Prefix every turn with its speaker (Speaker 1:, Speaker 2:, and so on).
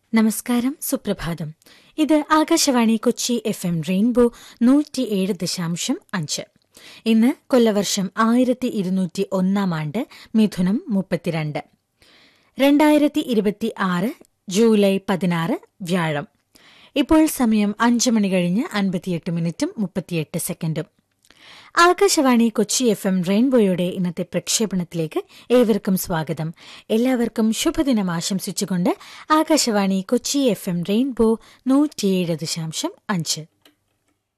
Speaker 1: നമസ്കാരം സുപ്രഭാതം ഇത് ആകാശവാണി കൊച്ചി എഫ് എം റെയിൻബോ നൂറ്റിയേഴ് ദശാംശം അഞ്ച് ഇന്ന് കൊല്ലവർഷം ആയിരത്തി ഇരുന്നൂറ്റി ഒന്നാം ആണ്ട് മിഥുനം മുപ്പത്തിരണ്ട് രണ്ടായിരത്തി ഇരുപത്തി ആറ് ജൂലൈ പതിനാറ് വ്യാഴം ഇപ്പോൾ സമയം അഞ്ച് മണി കഴിഞ്ഞ് അൻപത്തിയെട്ട് മിനിറ്റും മുപ്പത്തിയെട്ട് സെക്കൻഡും ആകാശവാണി കൊച്ചി എഫ് എം റെയിൻബോയുടെ ഇന്നത്തെ പ്രക്ഷേപണത്തിലേക്ക് ഏവർക്കും സ്വാഗതം എല്ലാവർക്കും ശുഭദിനം ആശംസിച്ചുകൊണ്ട് Akashvani Kochi F M rainbow നൂറ്റിയേഴ് ദശാംശം അഞ്ച്